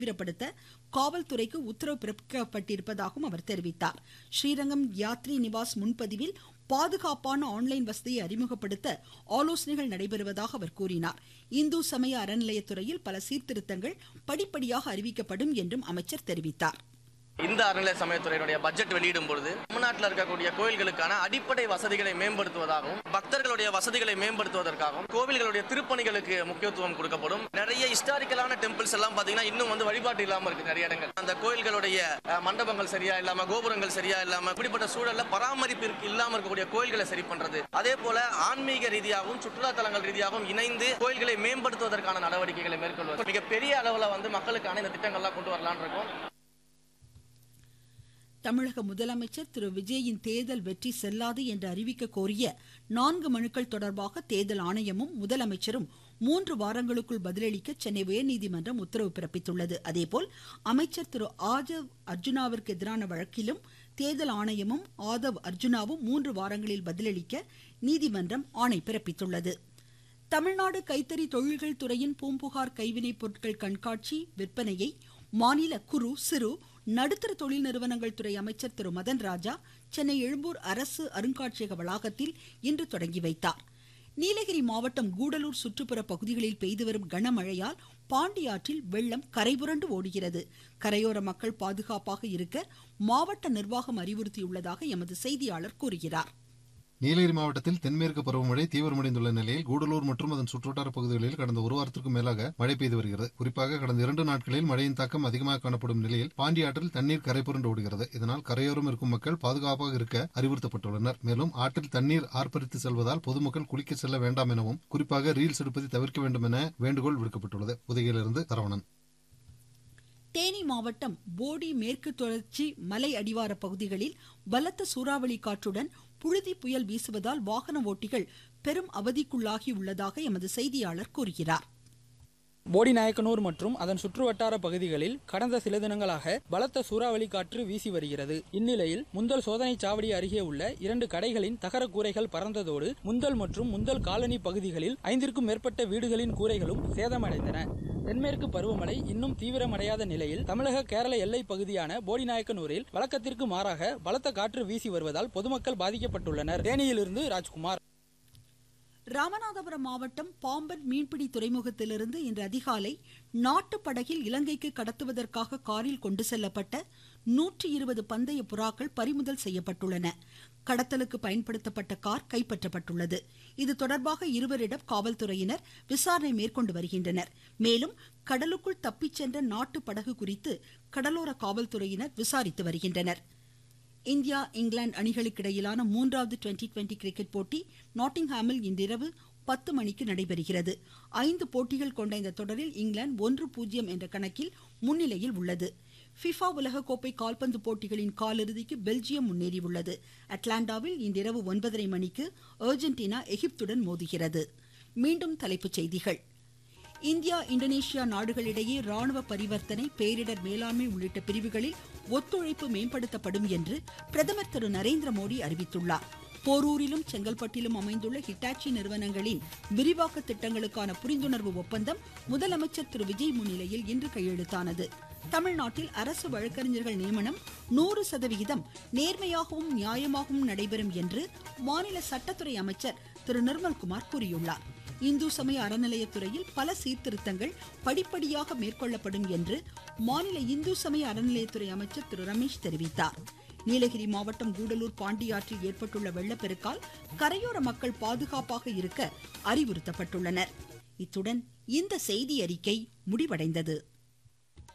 தீவிரப்படுத்த காவல்துறைக்கு உத்தரவு பிறப்பிக்கப்பட்டிருப்பதாகவும் அவர் தெரிவித்தார் ஸ்ரீரங்கம் யாத்ரி நிவாஸ் முன்பதிவில் பாதுகாப்பான ஆன்லைன் வசதியை அறிமுகப்படுத்த ஆலோசனைகள் நடைபெறுவதாக அவர் கூறினார் இந்து சமய அறநிலையத்துறையில் பல சீர்திருத்தங்கள் படிப்படியாக அறிவிக்கப்படும் என்றும் அமைச்சர் தெரிவித்தார் இந்த அறநிலை சமயத்துறையினுடைய பட்ஜெட் வெளியிடும் பொழுது தமிழ்நாட்டில் இருக்கக்கூடிய கோயில்களுக்கான அடிப்படை வசதிகளை மேம்படுத்துவதாகவும் பக்தர்களுடைய வசதிகளை மேம்படுத்துவதற்காகவும் கோவில்களுடைய திருப்பணிகளுக்கு முக்கியத்துவம் கொடுக்கப்படும் நிறைய ஹிஸ்டாரிக்கலான டெம்பிள்ஸ் எல்லாம் பாத்தீங்கன்னா இன்னும் வந்து வழிபாட்டு இல்லாம இருக்கு நிறைய இடங்கள் அந்த கோயில்களுடைய அஹ், மண்டபங்கள் சரியா இல்லாம கோபுரங்கள் சரியா இல்லாம இப்படிப்பட்ட சூழல்ல பராமரிப்பு இருக்கு- இல்லாம இருக்கக்கூடிய கோயில்களை சரி பண்றது அதே போல ஆன்மீக ரீதியாகவும் சுற்றுலா தலங்கள் ரீதியாகவும் இணைந்து கோயில்களை மேம்படுத்துவதற்கான நடவடிக்கைகளை மேற்கொள்வது மிகப்பெரிய அளவுல வந்து மக்களுக்கான இந்த திட்டங்கள்லாம் கொண்டு வரலாம்னு இருக்கோம் தமிழக முதலமைச்சர் திரு விஜயின் தேர்தல் வெற்றி செல்லாது என்று அறிவிக்க கோரிய நான்கு மனுக்கள் தொடர்பாக தேர்தல் ஆணையமும் முதலமைச்சரும் மூன்று வாரங்களுக்குள் பதிலளிக்க சென்னை உயர்நீதிமன்றம் உத்தரவு பிறப்பித்துள்ளது அதேபோல் அமைச்சர் திரு ஆதவ் அர்ஜுனாவிற்கு எதிரான வழக்கிலும் தேர்தல் ஆணையமும் ஆதவ் அர்ஜுனாவும் மூன்று வாரங்களில் பதிலளிக்க நீதிமன்றம் ஆணை பிறப்பித்துள்ளது தமிழ்நாடு கைத்தறி தொழில்கள் துறையின் பூம்புகார் கைவினைப் பொருட்கள் கண்காட்சி விற்பனையை மாநில குறு சிறு நடுத்தர தொழில் நிறுவனங்கள் துறை அமைச்சர் திரு மதன் ராஜா சென்னை எழும்பூர் அரசு அருங்காட்சியக வளாகத்தில் இன்று தொடங்கி வைத்தார் நீலகிரி மாவட்டம் கூடலூர் சுற்றுப்புற பகுதிகளில் பெய்து வரும் கனமழையால் பாண்டியாற்றில் வெள்ளம் கரைபுரண்டு ஓடுகிறது கரையோர மக்கள் பாதுகாப்பாக இருக்க மாவட்ட நிர்வாகம் அறிவுறுத்தியுள்ளதாக எமது செய்தியாளர் கூறுகிறார் நீலகிரி மாவட்டத்தில் தென்மேற்கு பருவமழை தீவிரமடைந்துள்ள நிலையில் கூடலூர் மற்றும் அதன் சுற்றுவட்டார பகுதிகளில் கடந்த ஒரு வாரத்திற்கும் மேலாக மழை பெய்து வருகிறது குறிப்பாக கடந்த இரண்டு நாட்களில் மழையின் தாக்கம் அதிகமாக காணப்படும் நிலையில் பாண்டி ஆற்றில் தண்ணீர் கரைபுரண்டு ஓடுகிறது இதனால் கரையோரம் இருக்கும் மக்கள் பாதுகாப்பாக இருக்க அறிவுறுத்தப்பட்டுள்ளனர் மேலும் ஆற்றில் தண்ணீர் ஆர்ப்பரித்து செல்வதால் பொதுமக்கள் குளிக்க செல்ல வேண்டாம் எனவும் குறிப்பாக ரீல்ஸ் எடுப்பதை தவிர்க்க வேண்டும் என வேண்டுகோள் விடுக்கப்பட்டுள்ளது உதகையிலிருந்து சரவணன் தேனி மாவட்டம் போடி மேற்கு தொடர்ச்சி மலை அடிவார பகுதிகளில் பலத்த சூறாவளி காற்றுடன் புழுதி புயல் வீசுவதால் வாகன ஓட்டிகள் பெரும் அவதிக்குள்ளாகி உள்ளதாக எமது செய்தியாளர் கூறுகிறார் போடிநாயக்கனூர் மற்றும் அதன் சுற்றுவட்டார பகுதிகளில் கடந்த சில தினங்களாக பலத்த சூறாவளி காற்று வீசி வருகிறது இந்நிலையில் முந்தல் சோதனை சாவடி அருகே உள்ள இரண்டு கடைகளின் தகர கூரைகள் பறந்ததோடு முந்தல் மற்றும் முந்தல் காலனி பகுதிகளில் ஐந்திற்கும் மேற்பட்ட வீடுகளின் கூரைகளும் சேதமடைந்தன தென்மேற்கு பருவமழை இன்னும் தீவிரமடையாத நிலையில் தமிழக கேரள எல்லை பகுதியான போடிநாயக்கனூரில் வழக்கத்திற்கு மாறாக பலத்த காற்று வீசி வருவதால் பொதுமக்கள் பாதிக்கப்பட்டுள்ளனர் தேனியிலிருந்து ராஜ்குமார் ராமநாதபுரம் மாவட்டம் பாம்பன் மீன்பிடி துறைமுகத்திலிருந்து இன்று அதிகாலை நாட்டு படகில் இலங்கைக்கு கடத்துவதற்காக காரில் கொண்டு செல்லப்பட்ட நூற்றி இருபது பந்தய புறாக்கள் பறிமுதல் செய்யப்பட்டுள்ளன கடத்தலுக்கு பயன்படுத்தப்பட்ட கார் கைப்பற்றப்பட்டுள்ளது இது தொடர்பாக இருவரிடம் காவல்துறையினர் விசாரணை மேற்கொண்டு வருகின்றனர் மேலும் கடலுக்குள் தப்பிச் சென்ற நாட்டு படகு குறித்து கடலோர காவல்துறையினர் விசாரித்து வருகின்றனர் இந்தியா இங்கிலாந்து அணிகளுக்கு இடையிலான மூன்றாவது டுவெண்டி டுவெண்டி கிரிக்கெட் போட்டி நாட்டிங்ஹாமில் இன்றிரவு பத்து மணிக்கு நடைபெறுகிறது ஐந்து போட்டிகள் கொண்ட இந்த தொடரில் இங்கிலாந்து ஒன்று பூஜ்ஜியம் என்ற கணக்கில் முன்னிலையில் உள்ளது ஃபிஃபா உலகக்கோப்பை கால்பந்து போட்டிகளின் காலிறுதிக்கு பெல்ஜியம் முன்னேறியுள்ளது அட்லாண்டாவில் இன்றிரவு ஒன்பதரை மணிக்கு அர்ஜென்டினா எகிப்துடன் மோதுகிறது மீண்டும் தலைப்புச் செய்திகள் இந்தியா இந்தோனேஷியா நாடுகளிடையே ராணுவ பரிவர்த்தனை பேரிடர் மேலாண்மை உள்ளிட்ட பிரிவுகளில் ஒத்துழைப்பு மேம்படுத்தப்படும் என்று பிரதமர் திரு நரேந்திர மோடி அறிவித்துள்ளார் போரூரிலும் செங்கல்பட்டிலும் அமைந்துள்ள ஹிட்டாச்சி நிறுவனங்களின் விரிவாக்க திட்டங்களுக்கான புரிந்துணர்வு ஒப்பந்தம் முதலமைச்சர் திரு விஜய் முன்னிலையில் இன்று கையெழுத்தானது தமிழ்நாட்டில் அரசு வழக்கறிஞர்கள் நியமனம் நூறு சதவிகிதம் நேர்மையாகவும் நியாயமாகவும் நடைபெறும் என்று மாநில சட்டத்துறை அமைச்சர் திரு நிர்மல்குமார் கூறியுள்ளார் இந்து சமய அறநிலையத்துறையில் பல சீர்திருத்தங்கள் படிப்படியாக மேற்கொள்ளப்படும் என்று மாநில இந்து சமய அறநிலையத்துறை அமைச்சர் திரு ரமேஷ் தெரிவித்தார் நீலகிரி மாவட்டம் கூடலூர் பாண்டியாற்றில் ஏற்பட்டுள்ள வெள்ளப்பெருக்கால் கரையோர மக்கள் பாதுகாப்பாக இருக்க அறிவுறுத்தப்பட்டுள்ளனர் இத்துடன் இந்த செய்தி அறிக்கை முடிவடைந்தது